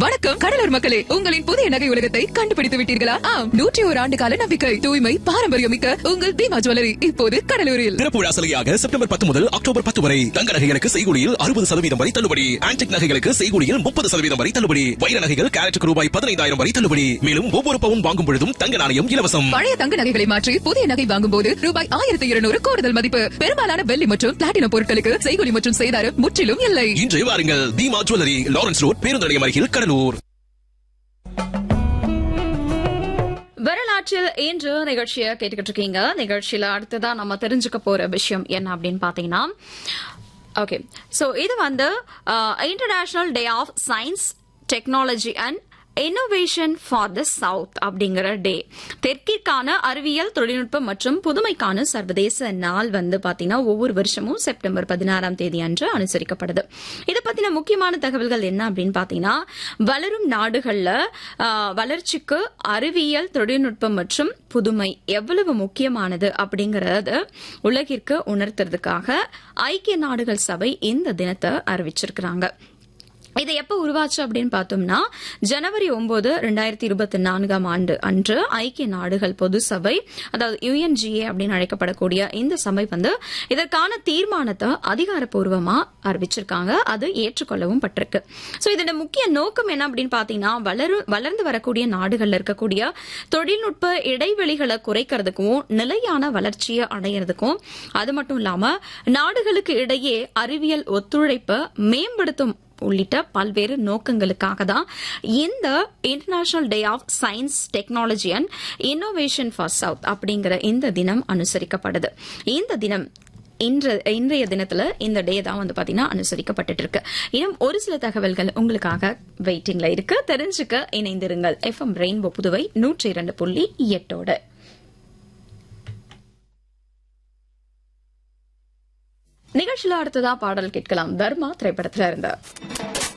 வணக்கம் கடலூர் மக்களே உங்களின் புதிய நகை உலகத்தை கண்டுபிடித்து விட்டீர்களா ஆம் நூற்றி ஒரு ஆண்டு கால நம்பிக்கை தூய்மை பாரம்பரியம் மிக்க உங்கள் தீமா ஜுவல்லரி இப்போது கடலூரில் திறப்பு விழா சலுகையாக செப்டம்பர் பத்து முதல் அக்டோபர் பத்து வரை தங்க நகைகளுக்கு செய்கூலியில் அறுபது சதவீதம் வரை தள்ளுபடி ஆன்டிக் நகைகளுக்கு செய்கூலியில் முப்பது சதவீதம் வரை தள்ளுபடி வைர நகைகள் கேரட்டுக்கு ரூபாய் பதினைந்தாயிரம் வரை தள்ளுபடி மேலும் ஒவ்வொரு பவுன் வாங்கும் பொழுதும் தங்க நாணயம் இலவசம் பழைய தங்க நகைகளை மாற்றி புதிய நகை வாங்கும் போது ரூபாய் ஆயிரத்தி இருநூறு கூடுதல் மதிப்பு பெரும்பாலான வெள்ளி மற்றும் பிளாட்டினம் பொருட்களுக்கு செய்கூலி மற்றும் செய்தாரம் முற்றிலும் இல்லை இன்று வாருங்கள் தீமா ஜுவல்லரி லாரன்ஸ் ரோட் பேருந்து நிலையம் அருகில் கடலூர் வரலாற்றில் இன்று நிகழ்ச்சியை கேட்டுக்கிட்டு இருக்கீங்க நிகழ்ச்சியில அடுத்ததா நம்ம தெரிஞ்சுக்க போற விஷயம் என்ன அப்படின்னு பாத்தீங்கன்னா ஓகே சோ இது வந்து international day of science technology and innovation for the south அப்படிங்கிற டே தெற்கிற்கான அறிவியல் தொழில்நுட்பம் மற்றும் புதுமைக்கான சர்வதேச நாள் வந்து பாத்தீங்கன்னா ஒவ்வொரு வருஷமும் செப்டம்பர் பதினாறாம் தேதி அன்று அனுசரிக்கப்படுது இதை பத்தின முக்கியமான தகவல்கள் என்ன அப்படின்னு பாத்தீங்கன்னா வளரும் நாடுகள்ல ஆ, வளர்ச்சிக்கு அறிவியல் தொழில்நுட்பம் மற்றும் புதுமை எவ்வளவு முக்கியமானது அப்படிங்கறது உலகிற்கு உணர்த்துறதுக்காக ஐக்கிய நாடுகள் சபை இந்த தினத்தை அறிவிச்சிருக்கிறாங்க இது எப்ப உருவாச்சு அப்படின்னு பார்த்தோம்னா ஜனவரி ஒன்பது ரெண்டாயிரத்தி இருபத்தி நான்காம் ஆண்டு அன்று ஐக்கிய நாடுகள் பொது சபை அதாவது யுஎன்ஜிஏ அப்படின்னு அழைக்கப்படக்கூடிய இந்த சபை வந்து இதற்கான தீர்மானத்தை அதிகாரப்பூர்வமா அறிவிச்சிருக்காங்க அது ஏற்றுக்கொள்ளவும் பட்டிருக்கு சோ இதோட முக்கிய நோக்கம் என்ன அப்படின்னு பாத்தீங்கன்னா வளரு வளர்ந்து வரக்கூடிய நாடுகள்ல இருக்கக்கூடிய தொழில்நுட்ப இடைவெளிகளை குறைக்கிறதுக்கும் நிலையான வளர்ச்சியை அடையிறதுக்கும் அது மட்டும் இல்லாம நாடுகளுக்கு இடையே அறிவியல் ஒத்துழைப்பை மேம்படுத்தும் உள்ளிட்ட பல்வேறு நோக்கங்களுக்காக தான் இந்த international day of science technology and innovation for south அப்படிங்கிற இந்த தினம் அனுசரிக்கப்படுது இந்த தினம் இன்ற இன்றைய தினத்துல இந்த டே தான் வந்து பாத்தீங்கன்னா அனுசரிக்கப்பட்டுட்டு இருக்கு இன்னும் ஒரு சில தகவல்கள் உங்களுக்காக வெயிட்டிங்ல இருக்கு தெரிஞ்சுக்க இணைந்திருங்கள் எஃப்எம் ரெயின்போ புதுவை நூற்றி இரண்டு புள்ளி எட்டோடு நிகழ்ச்சியில அடுத்ததா பாடல் கேட்கலாம் தர்மா திரைப்படத்துல இருந்த